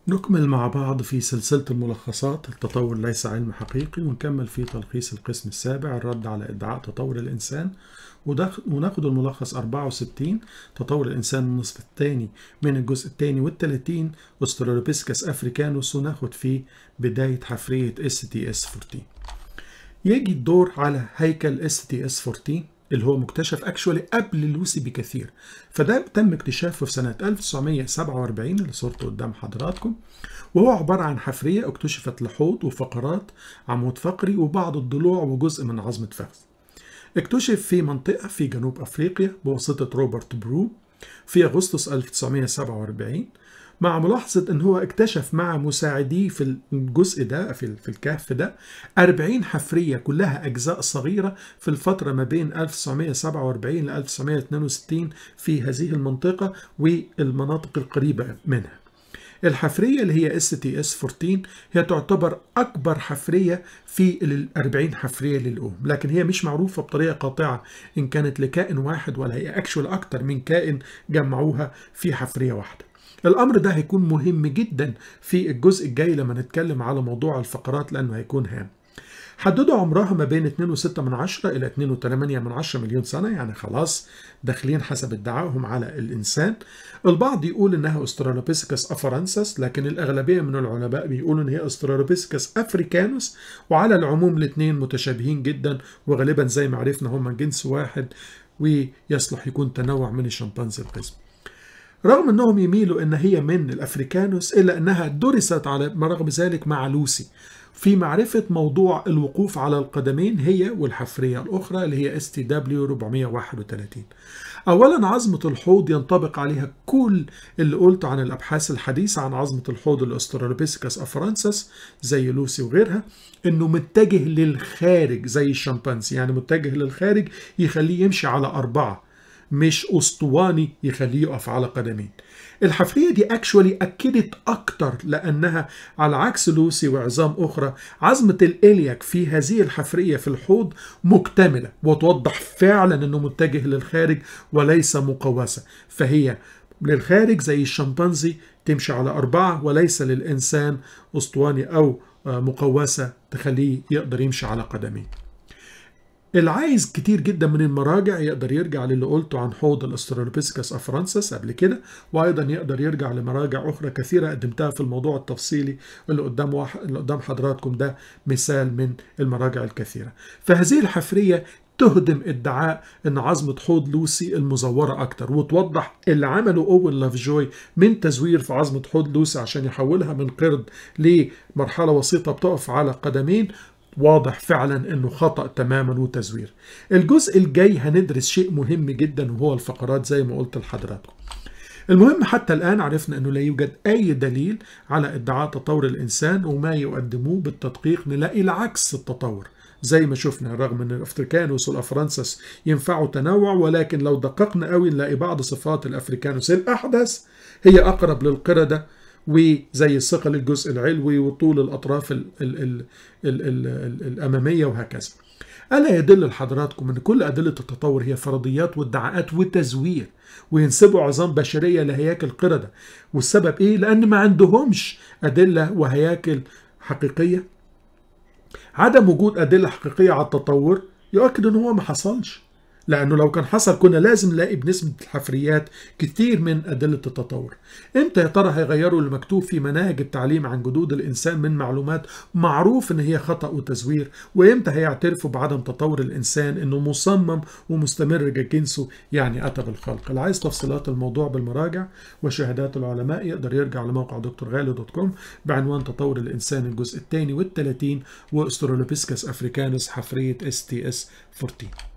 نكمل مع بعض في سلسلة الملخصات التطور ليس علم حقيقي ونكمل في تلخيص القسم السابع الرد على ادعاء تطور الإنسان وناخد الملخص 64 تطور الإنسان النصف الثاني من الجزء الثاني والثلاثين أسترالوبيسكس أفريكانوس وناخد فيه بداية حفرية STS 14 يجي الدور على هيكل STS 14 اللي هو مكتشف اكشولي قبل لوسي بكثير فده تم اكتشافه في سنة 1947 اللي صورته قدام حضراتكم وهو عبارة عن حفرية اكتشفت لحوض وفقرات عمود فقري وبعض الضلوع وجزء من عظمة فخذ اكتشف في منطقة في جنوب أفريقيا بواسطة روبرت برو في أغسطس 1947 مع ملاحظة أن هو اكتشف مع مساعديه في الجزء ده في, في الكهف ده 40 حفرية كلها أجزاء صغيرة في الفترة ما بين 1947 ل 1962 في هذه المنطقة والمناطق القريبة منها الحفرية اللي هي STS 14 هي تعتبر أكبر حفرية في ال 40 حفرية للأم لكن هي مش معروفة بطريقة قاطعة إن كانت لكائن واحد ولا هي أكشوال أكتر من كائن جمعوها في حفرية واحدة الأمر ده هيكون مهم جدا في الجزء الجاي لما نتكلم على موضوع الفقرات لأنه هيكون هام حددوا عمرها ما بين 2.6 من عشرة إلى 2.8 من عشرة مليون سنة يعني خلاص داخلين حسب ادعائهم على الإنسان البعض يقول إنها أسترالوبيسكس أفرانسس لكن الأغلبية من العلماء بيقولوا إن هي أسترالوبيسكس أفريكانوس وعلى العموم الاثنين متشابهين جدا وغالبا زي ما عرفنا هم جنس واحد ويصلح يكون تنوع من الشمبانزي القسم رغم انهم يميلوا ان هي من الافريكانوس الا انها درست على رغم ذلك مع لوسي في معرفة موضوع الوقوف على القدمين هي والحفرية الأخرى اللي هي اس تي دبليو 431 أولا عظمة الحوض ينطبق عليها كل اللي قلته عن الأبحاث الحديثة عن عظمة الحوض الأسترالوبيسكس أفرانسس زي لوسي وغيرها إنه متجه للخارج زي الشمبانزي يعني متجه للخارج يخليه يمشي على أربعة مش اسطواني يخليه يقف على قدمين الحفرية دي اكشولي اكدت اكتر لانها على عكس لوسي وعظام اخرى عظمة الالياك في هذه الحفرية في الحوض مكتملة وتوضح فعلا انه متجه للخارج وليس مقوسة فهي للخارج زي الشمبانزي تمشي على أربعة وليس للإنسان أسطواني أو مقوسة تخليه يقدر يمشي على قدمين العايز كتير جدا من المراجع يقدر يرجع للي قلته عن حوض الاسترالوبيسكس افرانسس قبل كده وايضا يقدر يرجع لمراجع اخرى كثيره قدمتها في الموضوع التفصيلي اللي قدام واحد اللي قدام حضراتكم ده مثال من المراجع الكثيره فهذه الحفريه تهدم ادعاء ان عظمة حوض لوسي المزورة اكتر وتوضح اللي عمله اوين لافجوي من تزوير في عظمة حوض لوسي عشان يحولها من قرد لمرحلة وسيطة بتقف على قدمين واضح فعلا انه خطأ تماما وتزوير الجزء الجاي هندرس شيء مهم جدا وهو الفقرات زي ما قلت لحضراتكم المهم حتى الآن عرفنا أنه لا يوجد أي دليل على ادعاء تطور الإنسان وما يقدموه بالتدقيق نلاقي العكس التطور زي ما شفنا رغم ان الافريكانوس والافرانسس ينفعوا تنوع ولكن لو دققنا قوي نلاقي بعض صفات الافريكانوس الاحدث هي اقرب للقرده وزي الثقل الجزء العلوي وطول الأطراف ال ال ال ال ال ال الأمامية وهكذا ألا يدل لحضراتكم أن كل أدلة التطور هي فرضيات وادعاءات وتزوير وينسبوا عظام بشرية لهياكل قردة والسبب إيه؟ لأن ما عندهمش أدلة وهياكل حقيقية عدم وجود أدلة حقيقية على التطور يؤكد أنه هو ما حصلش لأنه لو كان حصل كنا لازم نلاقي بنسبة الحفريات كتير من أدلة التطور إمتى يا ترى هيغيروا اللي مكتوب في مناهج التعليم عن جدود الإنسان من معلومات معروف إن هي خطأ وتزوير وإمتى هيعترفوا بعدم تطور الإنسان إنه مصمم ومستمر جنسه يعني أتى بالخلق اللي عايز تفصيلات الموضوع بالمراجع وشهادات العلماء يقدر يرجع لموقع دكتور غالي دوت كوم بعنوان تطور الإنسان الجزء الثاني والثلاثين وأسترولوبيسكس أفريكانوس حفرية اس تي اس 14